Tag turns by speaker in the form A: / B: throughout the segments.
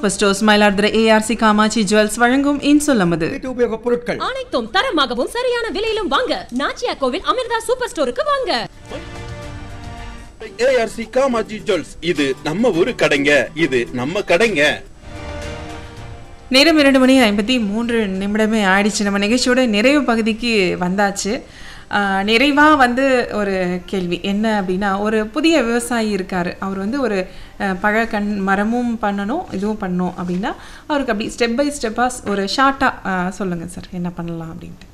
A: super stores Mayiladuthurai A R C Kamatchi jewels வழங்கும் இன்சொல்லமது
B: வீட்டு உபயோகப் பொருட்கள்
C: அனைத்தும் தரமாகவும் சரியான விலையிலும் வாங்க நாச்சியா கோவில் அமிர்தா சூப்பர் ஸ்டோருக்கு வாங்க
D: ஏஆர்சி காமாஜி ஜுவல்ஸ் இது நம்ம ஊரு கடைங்க இது நம்ம கடைங்க
A: நேரம் இரண்டு மணி ஐம்பத்தி மூன்று நிமிடமே ஆயிடுச்சு நம்ம நிகழ்ச்சியோட நிறைவு பகுதிக்கு வந்தாச்சு ஆஹ் நிறைவா வந்து ஒரு கேள்வி என்ன அப்படின்னா ஒரு புதிய விவசாயி இருக்கார் அவர் வந்து ஒரு அஹ், பழ கண் மரமும் பண்ணணும் இதுவும் பண்ணணும் அப்படின்னா அவருக்கு அப்படி ஸ்டெப் பை ஸ்டெப்பாக ஒரு ஷார்ட்டாக சொல்லுங்கள் சார் என்ன பண்ணலாம் அப்படின்ட்டு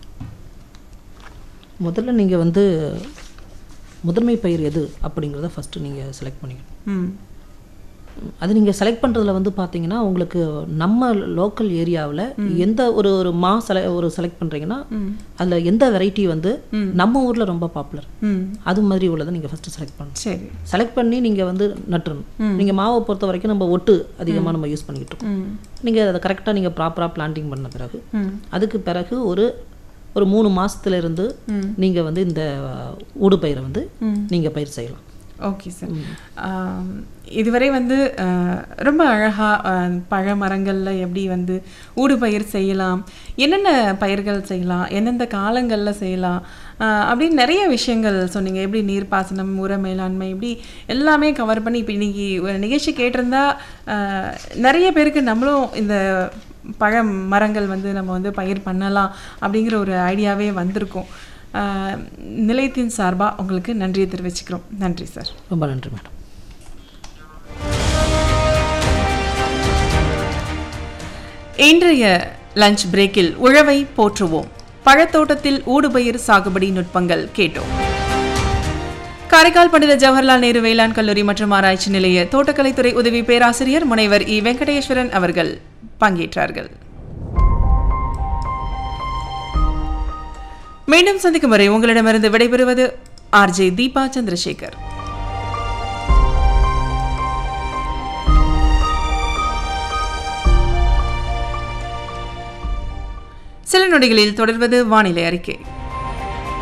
E: முதல்ல நீங்கள் வந்து முதன்மை பயிர் எது அப்படிங்கிறத ஃபஸ்ட்டு நீங்கள் செலக்ட் பண்ணிக்கணும்
A: ம்
E: அது நீங்கள் செலக்ட் பண்ணுறதுல வந்து பார்த்தீங்கன்னா உங்களுக்கு நம்ம லோக்கல் ஏரியாவில் எந்த ஒரு ஒரு மா செல ஒரு செலக்ட் பண்ணுறீங்கன்னா அதில் எந்த வெரைட்டி வந்து நம்ம ஊரில் ரொம்ப பாப்புலர்
A: ம்
E: அது மாதிரி உள்ளதை நீங்கள் ஃபஸ்ட்டு செலக்ட் பண்ணணும்
A: சரி
E: செலக்ட் பண்ணி நீங்கள் வந்து நட்டுறணும் நீங்கள் மாவை பொறுத்த வரைக்கும் நம்ம ஒட்டு அதிகமாக நம்ம யூஸ் பண்ணிக்கிட்டோம்
A: ம்
E: நீங்கள் அதை கரெக்டாக நீங்கள் ப்ராப்பராக பிளான்டிங் பண்ண பிறகு
A: ம்
E: அதுக்கு பிறகு ஒரு ஒரு மூணு மாசத்துல இருந்து நீங்கள் வந்து இந்த ஊடு பயிரை வந்து நீங்கள் பயிர் செய்யலாம்
A: ஓகே சார் ஆம், இதுவரை வந்து அஹ், ரொம்ப அழகாக பழ மரங்களில் எப்படி வந்து ஊடுபயிர் செய்யலாம் என்னென்ன பயிர்கள் செய்யலாம் எந்தெந்த காலங்களில் செய்யலாம் அஹ், அப்படின்னு நிறைய விஷயங்கள் சொன்னீங்க எப்படி நீர்ப்பாசனம் உர மேலாண்மை இப்படி எல்லாமே கவர் பண்ணி இப்போ இன்னைக்கு ஒரு நிகழ்ச்சி கேட்டிருந்தா அஹ், நிறைய பேருக்கு நம்மளும் இந்த பழ மரங்கள் வந்து நம்ம வந்து பயிர் பண்ணலாம் அப்படிங்கிற ஒரு ஐடியாவே வந்திருக்கும் அஹ், நிலையத்தின் சார்பாக உங்களுக்கு நன்றியை தெரிவிச்சுக்கிறோம் நன்றி சார்
E: ரொம்ப நன்றி மேடம்
A: இன்றைய லஞ்ச் பிரேக்கில் உழவை போற்றுவோம் பழத்தோட்டத்தில் ஊடுபயிர் சாகுபடி நுட்பங்கள் கேட்டோம் காரைக்கால் பண்டித ஜவஹர்லால் நேரு வேளாண் கல்லூரி மற்றும் ஆராய்ச்சி நிலைய தோட்டக்கலைத்துறை உதவி பேராசிரியர் முனைவர் இ வெங்கடேஸ்வரன் அவர்கள் பங்கேற்றார்கள் மீண்டும் சந்திக்கும் வரை உங்களிடமிருந்து விடைபெறுவது ஆர்ஜே தீபா சந்திரசேகர் சில நொடிகளில் தொடர்வது வானிலை அறிக்கை